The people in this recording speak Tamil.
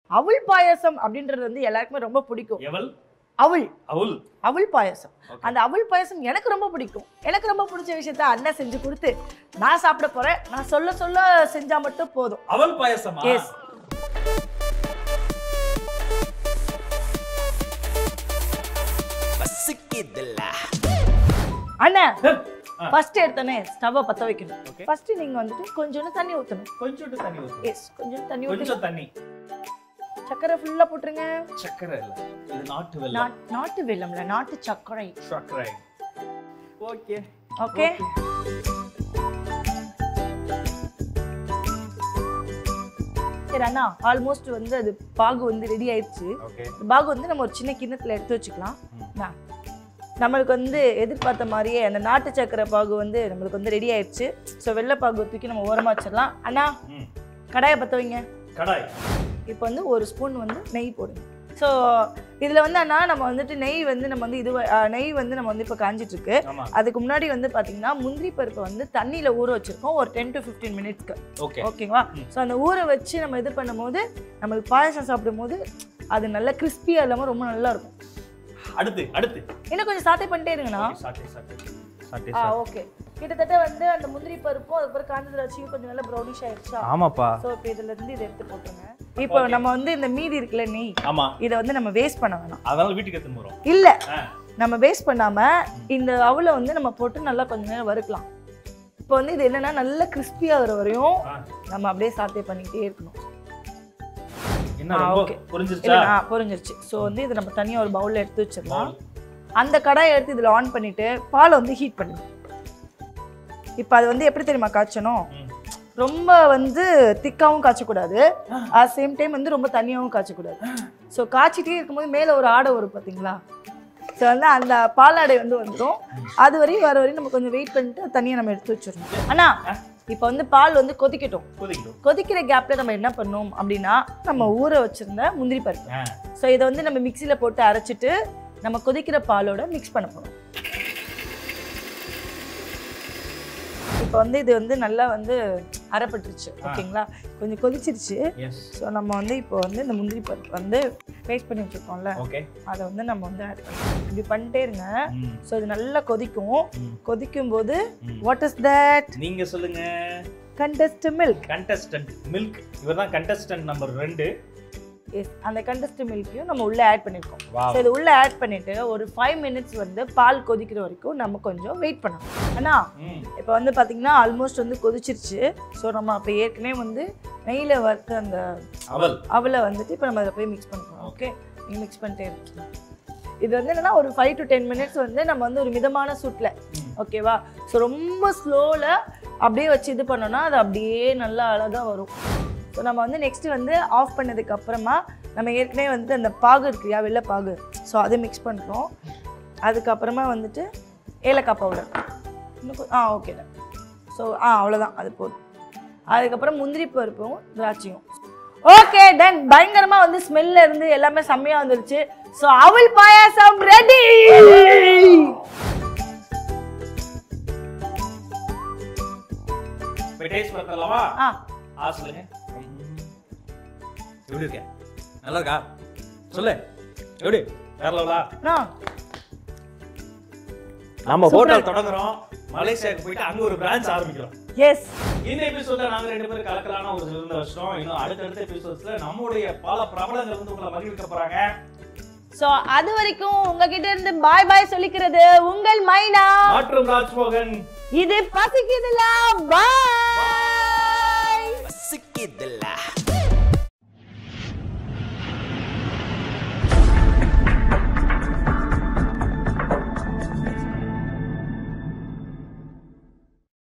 அவள் பாயாசம் அப்படின்றது வந்து எல்லாருக்குமே ரொம்ப பிடிக்கும் எவள் அவள் அவள் அவள் பாயாசம் Okay. அந்த அவள் பாயாசம் எனக்கு ரொம்ப பிடிக்கும் எனக்கு ரொம்ப பிடிச்ச விஷயத்த அண்ணன் செஞ்சு கொடுத்து நான் சாப்பிட போறேன் நான் சொல்ல சொல்ல செஞ்சா மட்டும் போதும் அவள் பாயசமா எஸ் அண்ணன் ஆ. ஃபர்ஸ்ட் எடுத்தோன்னே ஸ்டவ்வை பத்த வைக்கணும் Okay. ஃபர்ஸ்ட் நீங்க வந்துட்டு கொஞ்சோண்டு தண்ணி ஊத்தணும் கொஞ்சோண்டு தண்ணி ஊத்து எஸ் கொஞ்சம் தண்ணி ஊற்றி கொஞ்சம் தண்ணி சக்கரை ஃபுல்லா போட்டுருங்க சக்கரை இல்ல இது நாட்டு வெல்லம் நாட்- நாட்டு வெல்லம்ல நாட்டு சர்க்கரை சக்கரை ஓகே ஓகே சரி அண்ணா ஆல்மோஸ்ட் வந்து அது பாகு வந்து ரெடி ஆயிடுச்சு ஓகே இந்த பாகு வந்து நம்ம ஒரு சின்ன கிண்ணத்துல எடுத்து வச்சுக்கலாம் அண்ணா, நம்மளுக்கு வந்து எதிர்பார்த்த மாதிரியே அந்த நாட்டு சக்கரை பாகு வந்து நம்மளுக்கு வந்து ரெடி ஆயிடுச்சு ஸோ வெள்ளை பாகு தூக்கி நம்ம ஓரமா வச்சிடலாம் அண்ணா ம் கடாயை பற்ற வைங்க கடாய் இப்போ வந்து ஒரு ஸ்பூன் வந்து நெய் போடுங்க ஸோ இதில் வந்து அண்ணா நம்ம வந்துட்டு நெய் வந்து நம்ம வந்து இது நெய் வந்து நம்ம வந்து இப்போ காஞ்சிட்டு இருக்கு ஆமா அதுக்கு முன்னாடி வந்து பார்த்தீங்கன்னா முந்திரி பருப்பை வந்து தண்ணியில் ஊற வச்சிருக்கோம் ஒரு டென் டு ஃபிஃப்டீன் மினிட்ஸ்க்கு ஓகே ஓகேவா ம். ஸோ அந்த ஊற வச்சு நம்ம இது பண்ணும்போது நம்மளுக்கு பாயசம் சாப்பிடும்போது அது நல்லா கிறிஸ்பியாக இல்லாமல் ரொம்ப நல்லா இருக்கும் அடுத்து அடுத்து இன்னும் கொஞ்சம் சாத்தே பண்ணிட்டே இருங்கண்ணா Okay, சாட்டே சாட்டே சாட்டே ஆ ஓகே கிட்டத்தட்ட வந்து அந்த முந்திரி பருப்பும் அதுக்கப்புறம் காஞ்ச திராட்சையும் கொஞ்சம் நல்லா ப்ரௌனிஷ் ஆயிடுச்சா ஆமாப்பா ஸோ இப்போ இதுல இருந்து இதை எடுத்து போட்டுருங்க இப்போ நம்ம வந்து இந்த மீதி இருக்குல்ல நெய் ஆமா இதை வந்து நம்ம வேஸ்ட் பண்ண வேணாம் அதனால வீட்டுக்கு எடுத்துன்னு போறோம் இல்ல ஆ. நம்ம வேஸ்ட் பண்ணாம இந்த அவலை வந்து நம்ம போட்டு நல்லா கொஞ்ச நேரம் வறுக்கலாம் இப்போ வந்து இது என்னன்னா நல்லா crispy ஆகுற வரையும் ஆ. நம்ம அப்படியே சாத்தே பண்ணிக்கிட்டே இருக்கணும் என்ன ஆ, ரொம்ப okay. புரிஞ்சிருச்சா இல்ல ஆ புரிஞ்சிருச்சு ஸோ வந்து இது நம்ம தனியா ஒரு பவுல்ல எடுத்து வச்சிடலாம் அந்த கடாயை எடுத்து இதுல ஆன் பண்ணிட்டு பாலை வந்து ஹீட் பண்ணுங்க இப்போ அது வந்து எப்படி தெரியுமா காய்ச்சணும் ம். ரொம்ப வந்து திக்காவும் காய்ச்சக்கூடாது அட் சேம் டைம் வந்து ரொம்ப தண்ணியாவும் காய்ச்சக்கூடாது ஸோ காய்ச்சிட்டே இருக்கும்போது மேலே ஒரு ஆடை வரும் பார்த்தீங்களா ஸோ வந்து அந்த பாலாடை வந்து வந்துடும் அது வரையும் வர வரையும் நம்ம கொஞ்சம் வெயிட் பண்ணிட்டு தண்ணியை நம்ம எடுத்து வச்சிடணும் அண்ணா இப்போ வந்து பால் வந்து கொதிக்கட்டும் கொதிக்கட்டும் கொதிக்கிற கேப்ல நம்ம என்ன பண்ணோம் அப்படின்னா நம்ம ஊற வச்சிருந்த முந்திரி பருப்பு ஆ. ஸோ இதை வந்து நம்ம மிக்சியில் போட்டு அரைச்சிட்டு நம்ம கொதிக்கிற பாலோட மிக்ஸ் பண்ண போகிறோம் இப்போ வந்து இது வந்து நல்லா வந்து அரைப்பட்டுருச்சு ஓகேங்களா கொஞ்சம் கொதிச்சிருச்சு எஸ் ஸோ நம்ம வந்து இப்போ வந்து இந்த முந்திரி பருப்பு வந்து பேஸ்ட் பண்ணி வச்சுருக்கோம்ல ஓகே அதை வந்து நம்ம வந்து ஆட் பண்ணலாம் இப்படி பண்ணிட்டே இருங்க ம் ஸோ இது நல்லா கொதிக்கும் ம். கொதிக்கும் போது ம். வாட் இஸ் தட் நீங்க சொல்லுங்க கண்டஸ்ட் மில்க் கண்டஸ்டன்ட் மில்க் இவர் தான் கண்டஸ்டன்ட் நம்பர் ரெண்டு எஸ் அந்த கண்டஸ்ட் மில்க்கையும் நம்ம உள்ளே ஆட் பண்ணியிருக்கோம் Wow. ஸோ இது உள்ளே ஆட் பண்ணிட்டு ஒரு ஃபைவ் மினிட்ஸ் வந்து பால் கொதிக்கிற வரைக்கும் நம்ம கொஞ்சம் வெயிட் பண்ணணும் அண்ணா ம் இப்போ வந்து பார்த்தீங்கன்னா ஆல்மோஸ்ட் வந்து கொதிச்சிருச்சு ஸோ நம்ம அப்போ ஏற்கனவே வந்து நெய்யில் வறுத்த அந்த அவல் அவலை வந்துட்டு இப்போ நம்ம அதை போய் மிக்ஸ் பண்ணுறோம் ஓகே நீங்கள் மிக்ஸ் பண்ணிட்டே இருக்கீங்க இது வந்து என்னன்னா ஒரு ஃபைவ் டு டென் மினிட்ஸ் வந்து நம்ம வந்து ஒரு மிதமான சூட்டில் ம். ஓகேவா ஸோ ரொம்ப ஸ்லோவில் அப்படியே வச்சு இது பண்ணோம்னா அது அப்படியே நல்லா அழகாக வரும் ஸோ நம்ம வந்து நெக்ஸ்ட் வந்து ஆஃப் பண்ணதுக்கு அப்புறமா நம்ம ஏற்கனவே வந்து அந்த பாகு இருக்கு இல்லையா வெள்ளை பாகு ஸோ அதை மிக்ஸ் பண்ணுறோம் அதுக்கப்புறமா வந்துட்டு ஏலக்காய் பவுடர் இன்னும் கொ- ஆ ஓகே ஸோ ஆ அவ்வளோதான் அது போதும் அதுக்கப்புறம் முந்திரி பருப்பும் திராட்சையும் ஓகே தென் பயங்கரமா வந்து ஸ்மெல்ல இருந்து எல்லாமே செம்மையா வந்துருச்சு ஸோ அவல் பாயாசம் ரெடி போய் டேஸ்ட் பண்ணலாமா ஆ ஆ சொல்லுங்க எப்படி இருக்க நல்லா இருக்கா சொல்லு எப்படி வேற லெவலா நான் நம்ம Super. ஹோட்டல் தொடங்குறோம் மலேசியாவுக்கு போயிட்டு அங்க ஒரு பிரான்ச் ஆரம்பிக்கிறோம் எஸ் இந்த எபிசோட்ல நாங்க ரெண்டு பேரும் கலக்கலான ஒரு சிறந்த வருஷம் இன்னும் அடுத்தடுத்த எபிசோட்ஸ்ல நம்மளுடைய பல பிரபலங்கள் வந்து உங்களை மகிழ்விக்க போறாங்க ஸோ அது வரைக்கும் உங்ககிட்ட இருந்து பாய் பாய் சொல்லிக்கிறது உங்கள் மைனா மற்றும் ராஜ்மோகன் இது பசிக்குதுல பாய்